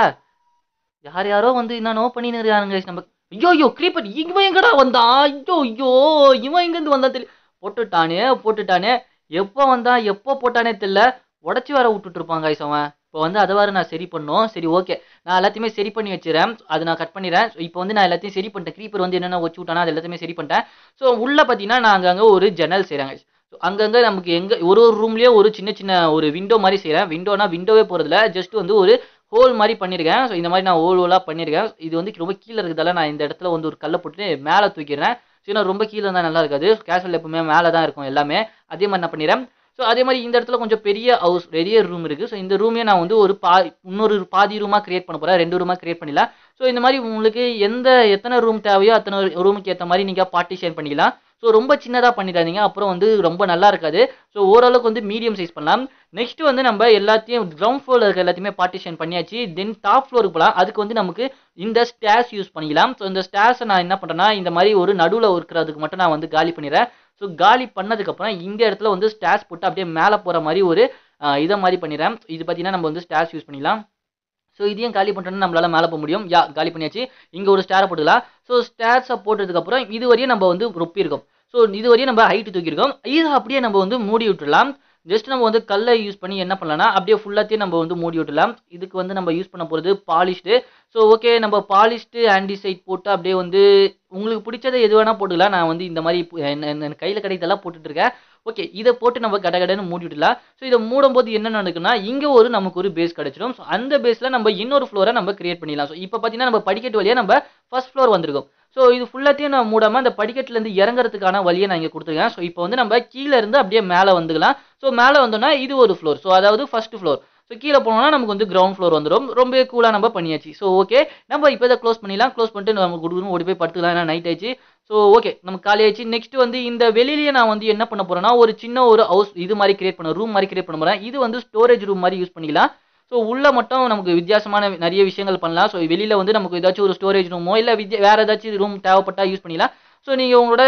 யார் யாரோ வந்து என்னென்னோ பண்ணின்னு இருக்காங்க நம்ம ஐயோ ஐயோ கிரீப்பர் இவன் எங்கடா வந்தான் ஐயோ ஐயோ இவன் எங்கேருந்து வந்தான் தெரியல போட்டுட்டானே போட்டுட்டானே எப்போ வந்தான் எப்போ போட்டானே தெரியல உடச்சி வர விட்டுட்டு இருப்பான் guys அவன் இப்போ வந்து அதை வேறு நான் சரி பண்ணோம் சரி ஓகே நான் எல்லாத்தையுமே சரி பண்ணி வச்சிடறேன் அது நான் கட் பண்ணிடுறேன் ஸோ இப்போ வந்து நான் எல்லாத்தையும் சரி பண்ணிட்டேன் க்ரீப்பர் வந்து என்னென்ன வச்சு விட்டானா அது எல்லாத்தையுமே சரி பண்ணிட்டேன் ஸோ உள்ளே பார்த்தீங்கன்னா நான் அங்கங்கே ஒரு ஜன்னல் செய்கிறாங்க ஸோ அங்கங்கே நமக்கு எங்கே ஒரு ஒரு ரூம்லேயே ஒரு சின்ன சின்ன ஒரு விண்டோ மாதிரி செய்கிறேன் விண்டோனா விண்டோவே போகிறதுல ஜஸ்ட் வந்து ஒரு ஹோல் மாதிரி பண்ணியிருக்கேன் ஸோ இந்த மாதிரி நான் ஹோல் ஹோலாக பண்ணியிருக்கேன் இது வந்து ரொம்ப கீழே இருக்கிறதால நான் இந்த இடத்துல வந்து ஒரு கல்லை போட்டு மேலே தூக்கிடுறேன் ஸோ ஏன்னா ரொம்ப கீழே இருந்தால் நல்லா இருக்காது கேஷுவல் எப்பவுமே மேலே தான் இருக்கும் எல்லாமே அதே மாதிரி நான் பண்ணிடுறேன் ஸோ அதே மாதிரி இந்த இடத்துல கொஞ்சம் பெரிய ஹவுஸ் பெரிய ரூம் இருக்குது ஸோ இந்த ரூமே நான் வந்து ஒரு பா இன்னொரு பாதி ரூமாக கிரியேட் பண்ண போகிறேன் ரெண்டு ரூமாக கிரியேட் பண்ணிடலாம் ஸோ இந்த மாதிரி உங்களுக்கு எந்த எத்தனை ரூம் தேவையோ அத்தனை ரூமுக்கு ஏற்ற மாதிரி நீங்கள் பார்ட்டிஷன் பண்ணிக்கலாம் ஸோ ரொம்ப சின்னதாக பண்ணிடாதீங்க அப்புறம் வந்து ரொம்ப நல்லா இருக்காது ஸோ ஓரளவுக்கு வந்து மீடியம் சைஸ் பண்ணலாம் நெக்ஸ்ட் வந்து நம்ம எல்லாத்தையும் கிரவுண்ட் ஃப்ளோரில் இருக்க எல்லாத்தையுமே பார்ட்டிஷன் பண்ணியாச்சு தென் டாப் ஃப்ளோருக்கு போகலாம் அதுக்கு வந்து நமக்கு இந்த ஸ்டேஸ் யூஸ் பண்ணிக்கலாம் ஸோ இந்த ஸ்டேஸை நான் என்ன பண்ணுறேன்னா இந்த மாதிரி ஒரு நடுவில் இருக்கிறதுக்கு மட்டும் நான் வந்து காலி பண்ணிடுறேன் ஸோ காலி பண்ணதுக்கப்புறம் இந்த இடத்துல வந்து ஸ்டேஸ் போட்டு அப்படியே மேலே போகிற மாதிரி ஒரு ஆஹ், இதை மாதிரி பண்ணிடுறேன் இது பார்த்தீங்கன்னா நம்ம வந்து ஸ்டேஸ் யூஸ் பண்ணிக்கலாம் ஸோ இதையும் காலி பண்ணுறோன்னா நம்மளால மேலே போக முடியும் யா காலி பண்ணியாச்சு இங்கே ஒரு ஸ்டேரை போட்டுக்கலாம் ஸோ ஸ்டேர்ஸை போட்டதுக்கப்புறம் இது வரையும் நம்ம வந்து ரொப்பியிருக்கோம் ஸோ இது வரையும் நம்ம ஹைட்டு தூக்கியிருக்கோம் இதை அப்படியே நம்ம வந்து மூடி விட்டுடலாம் ஜஸ்ட் நம்ம வந்து கல்லை யூஸ் பண்ணி என்ன பண்ணலாம்னா அப்படியே ஃபுல்லாத்தையும் நம்ம வந்து மூடி விட்டுடலாம் இதுக்கு வந்து நம்ம யூஸ் பண்ண போகிறது பாலிஷ்டு ஸோ ஓகே நம்ம பாலிஷ்டு ஆன்டிசைட் போட்டு அப்படியே வந்து உங்களுக்கு பிடிச்சதை எது வேணால் போட்டுக்கலாம் நான் வந்து இந்த மாதிரி இப்போ என்ன- என்ன- என்ன கையில் கிடைத்தெல்லாம் போட்டுட்டு இருக்கேன் ஓகே இதை போட்டு நம்ம கடகடன்னு மூடி விடலாம் ஸோ இதை மூடும் போது என்ன நடக்குன்னா இங்கே ஒரு நமக்கு ஒரு பேஸ் கிடைச்சிடும் ஸோ அந்த பேஸில் நம்ம இன்னொரு ஃப்ளோரை நம்ம கிரியேட் பண்ணிடலாம் ஸோ இப்போ பார்த்தீங்கன்னா நம்ம படிக்கட்டு வழியாக நம்ம ஃபர்ஸ்ட் ஃப்ளோர் வந்திருக்கோம் ஸோ இது ஃபுல்லாத்தையும் நான் மூடாமல் அந்த படிக்கட்டுலேருந்து இறங்குறதுக்கான வழியை நான் இங்கே கொடுத்துருக்கேன் ஸோ இப்போ வந்து நம்ம கீழே இருந்து அப்படியே மேலே வந்துக்கலாம் ஸோ மேலே வந்தோம்னா இது ஒரு ஃப்ளோர் ஸோ அதாவது ஃபர்ஸ்ட் ஃப்ளோர் ஸோ கீழே போனோம்னா நமக்கு வந்து கிரவுண்ட் ஃப்ளோர் வந்துடும் ரொம்ப கூலாக நம்ம பண்ணியாச்சு ஸோ ஓகே நம்ம இப்போ இதை க்ளோஸ் பண்ணிடலாம் க்ளோஸ் பண்ணிட்டு நம்ம கொடுக்கணும் ஓடி போய் படுத்துக்கலாம் ஏன்னா நைட் ஆயிடுச்சு ஸோ ஓகே நமக்கு காலி ஆயிடுச்சு நெக்ஸ்ட் வந்து இந்த வெளியிலேயே நான் வந்து என்ன பண்ண போறேன்னா ஒரு சின்ன ஒரு ஹவுஸ் இது மாதிரி கிரியேட் பண்ண ரூம் மாதிரி கிரியேட் பண்ண போறேன் இது வந்து ஸ்டோரேஜ் ரூம் மாதிரி யூஸ் பண்ணிக்கலாம் ஸோ உள்ள மட்டும் நமக்கு வித்தியாசமான நிறைய விஷயங்கள் பண்ணலாம் ஸோ வெளியில வந்து நமக்கு ஏதாச்சும் ஒரு ஸ்டோரேஜ் ரூமோ இல்லை வித்யா வேற ஏதாச்சும் ரூம் தேவைப்பட்டா யூஸ் பண்ணிக்கலாம் ஸோ நீங்கள் உங்களோட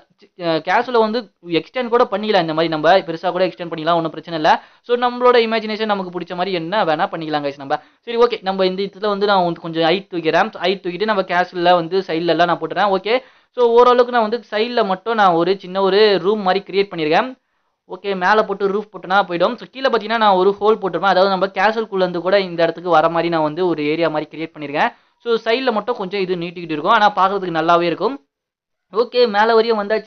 கேஷில் வந்து எக்ஸ்டெண்ட் கூட பண்ணிக்கலாம் இந்த மாதிரி நம்ம பெருசாக கூட எக்ஸ்டெண்ட் பண்ணிக்கலாம் ஒன்றும் பிரச்சனை இல்லை ஸோ நம்மளோட இமேஜினேஷன் நமக்கு பிடிச்ச மாதிரி என்ன வேணா பண்ணிக்கலாம் guys நம்ம சரி ஓகே நம்ம இந்த இடத்துல வந்து நான் வந்து கொஞ்சம் ஹைட் தூக்கிறேன் ஹைட் தூக்கிட்டு நம்ம கேஷில் வந்து சைடில் எல்லாம் நான் போட்டுறேன் ஓகே ஸோ ஓரளவுக்கு நான் வந்து சைடில் மட்டும் நான் ஒரு சின்ன ஒரு ரூம் மாதிரி கிரியேட் பண்ணியிருக்கேன் ஓகே மேலே போட்டு ரூஃப் போட்டுனா போயிடும் ஸோ கீழே பார்த்தீங்கன்னா நான் ஒரு ஹோல் போட்டிருப்பேன் அதாவது நம்ம கேசல்குள்ளேருந்து கூட இந்த இடத்துக்கு வர மாதிரி நான் வந்து ஒரு ஏரியா மாதிரி கிரியேட் பண்ணியிருக்கேன் ஸோ சைடில் மட்டும் கொஞ்சம் இது நீட்டிக்கிட்டு இருக்கும் ஆனால் பார்க்கறதுக்கு நல்லாவே இருக்கும் ஓகே மேலே வரையும் வந்தாச்சு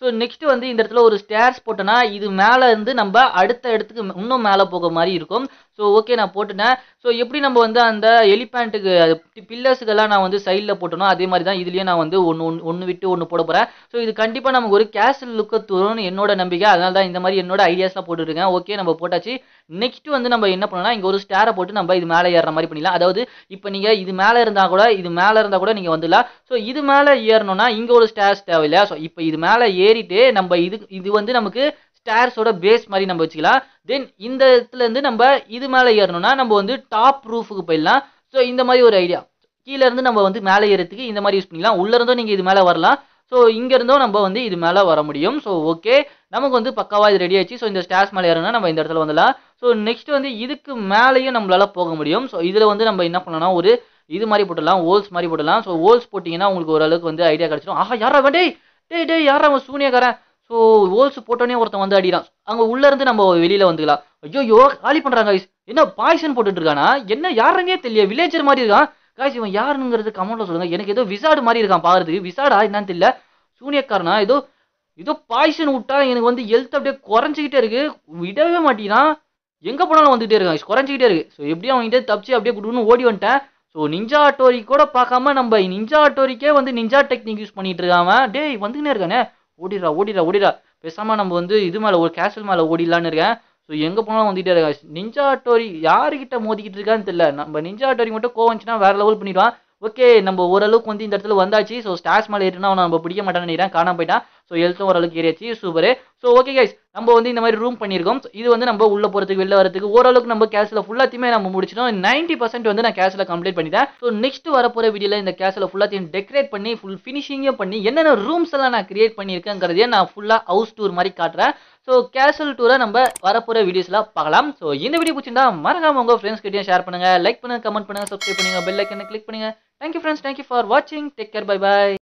ஸோ நெக்ஸ்ட் வந்து இந்த இடத்துல ஒரு ஸ்டேர்ஸ் போட்டோன்னா இது மேலே இருந்து நம்ம அடுத்த இடத்துக்கு இன்னும் மேலே போக மாதிரி இருக்கும் ஸோ ஓகே நான் போட்டுட்டேன் ஸோ எப்படி நம்ம வந்து அந்த எலிஃபேண்ட்டுக்கு பில்லர்ஸுக்கெல்லாம் நான் வந்து சைடில் போட்டனோ அதே மாதிரி தான் இதுலேயே நான் வந்து ஒன்று ஒன்று ஒன்று விட்டு ஒன்று போட போகிறேன் ஸோ இது கண்டிப்பாக நமக்கு ஒரு கேசல் லுக்கை தரும்னு என்னோட நம்பிக்கை அதனால தான் இந்த மாதிரி என்னோட ஐடியாஸ்லாம் போட்டுருக்கேன் ஓகே நம்ம போட்டாச்சு நெக்ஸ்ட் வந்து நம்ம என்ன பண்ணலாம் இங்கே ஒரு ஸ்டேரை போட்டு நம்ம இது மேலே ஏறுற மாதிரி பண்ணிடலாம் அதாவது இப்போ நீங்கள் இது மேலே இருந்தால் கூட இது மேலே இருந்தால் கூட நீங்கள் வந்துடலாம் ஸோ இது மேலே ஏறணும்னா இங்கே ஒரு ஸ்டேர்ஸ் தேவையில்லை ஸோ இப்போ இது மேலே ஏறிட்டு நம்ம இது இது வந்து நமக்கு ஸ்டேர்ஸோட பேஸ் மாதிரி நம்ம வச்சுக்கலாம் தென் இந்த இடத்துல இருந்து நம்ம இது மேலே ஏறணும்னா நம்ம வந்து டாப் ரூஃபுக்கு போயிடலாம் ஸோ இந்த மாதிரி ஒரு ஐடியா கீழே இருந்து நம்ம வந்து மேலே ஏறதுக்கு இந்த மாதிரி யூஸ் பண்ணிக்கலாம் உள்ள இருந்தும் நீங்கள் இது மேலே வரலாம் ஸோ இங்க இருந்தும் நம்ம வந்து இது மேலே வர முடியும் ஸோ ஓகே நமக்கு வந்து பக்காவா இது ரெடி ஆயிடுச்சு ஸோ இந்த ஸ்டேர்ஸ் மேலே ஏறணும்னா நம்ம இந்த இடத்துல வந்துடலாம் ஸோ நெக்ஸ்ட் வந்து இதுக்கு மேலேயும் நம்மளால போக முடியும் ஸோ இதில் வந்து நம்ம என்ன பண்ணலாம் ஒரு இது மாதிரி போட்டுடலாம் ஹோல்ஸ் மாதிரி போட்டுடலாம் ஸோ ஹோல்ஸ் போட்டிங்கன்னா உங்களுக்கு ஓரளவுக்கு வந்து ஐடியா கிடச்சிடும் ஆஹா யாரா அவன்? டேய் டேய் டேய் யாரா அவன் சூனியக்காரன் ஸோ ஹோல்ஸ் போட்டோன்னே ஒருத்தன் வந்து அடிக்கிறான் அங்கே உள்ள இருந்து நம்ம வெளியில வந்துக்கலாம் ஐயோ காலி பண்றாங்க guys. என்ன பாய்சன் போட்டுட்டு இருக்கானா என்ன யாருன்னே தெரியல வில்லேஜர் மாதிரி இருக்கான் காய்ஸ் இவன் யாருங்கிறது கமெண்ட்ல சொல்லுங்க எனக்கு ஏதோ விசாடு மாதிரி இருக்கான் பாக்குறதுக்கு விசாடா என்னன்னு தெரியல சூனியக்காரனா ஏதோ ஏதோ பாய்சன் விட்டா எனக்கு வந்து ஹெல்த் அப்படியே குறைஞ்சிக்கிட்டே இருக்கு விடவே மாட்டேங்கிறான் எங்க போனாலும் வந்துகிட்டே இருக்கான் குறைஞ்சிக்கிட்டே இருக்கு ஸோ எப்படியும் அவன்கிட்ட தப்பிச்சு அப்படியே குடுன்னு ஓடி வந்துட்டேன் ஸோ நிஞ்சா ஆட்டோரி கூட பார்க்காம நம்ம நிஞ்சா ஆட்டோரிக்கே வந்து நிஞ்சா டெக்னிக் யூஸ் பண்ணிட்டு இருக்காம டேய் வந்துக்கினே இருக்கானே ஓடிடுறா ஓடிடுறா ஓடிடுறா பேசாம நம்ம வந்து இது மேல ஒரு கேசல் மேல ஓடிடலான்னு இருக்கேன் ஸோ எங்க போனாலும் வந்துட்டே இருக்கா நிஞ்சா ஆட்டோரி யாருக்கிட்ட மோதிக்கிட்டு இருக்கான்னு தெரியல நம்ம நிஞ்சா ஆட்டோரி மட்டும் கோவம் வந்துச்சுன்னா வேற லெவல் பண்ணிடுவான் ஓகே நம்ம ஓரளவுக்கு வந்து இந்த இடத்துல வந்தாச்சு ஸோ ஸ்டார்ஸ் மேலே ஏறினா அவனை நம்ம பிடிக்க மாட்டான்னு நினைக்கிறேன் காணாம போயிட்டான் ஸோ ஹெல்த்தும் ஓரளவுக்கு ஏறியாச்சு சூப்பர் ஸோ ஓகே கைஸ் நம்ம வந்து இந்த மாதிரி ரூம் பண்ணியிருக்கோம் So, இது வந்து நம்ம உள்ள போறதுக்கு வெளில வரதுக்கு ஓரளவுக்கு நம்ம கேஸ்ல ஃபுல்லாத்தையுமே நம்ம முடிச்சிட்டோம் நைன்டி பர்சன்ட் வந்து நான் கேஸ்ல கம்ப்ளீட் பண்ணிட்டேன் ஸோ நெக்ஸ்ட் வரப்போற வீடியோல இந்த கேஸ்ல ஃபுல்லாத்தையும் டெக்கரேட் பண்ணி ஃபுல் ஃபினிஷிங்கும் பண்ணி என்னென்ன ரூம்ஸ் எல்லாம் நான் கிரியேட் பண்ணியிருக்கேங்கிறதையே நான் ஃபுல்லா ஹவுஸ் டூர் மாதிரி காட்டுறேன் ஸோ கேசல் டூரை நம்ம வரப்போற வீடியோஸ்ல பார்க்கலாம் ஸோ இந்த வீடியோ பிடிச்சிருந்தா மறக்காம உங்க ஃப்ரெண்ட்ஸ் கிட்டயும் ஷேர் பண்ணுங்க லைக் பண்ணுங்க கமெண்ட் பண்ணுங்க சப்ஸ்கிரைப் பண்ணுங்க பெல் ஐக்கனை கிளிக் பண்ணுங்க தேங்க்யூ ஃப்ரெண்ட்ஸ் தேங்க்யூ ஃபார் வாட்சிங் டேக் கேர் பை பை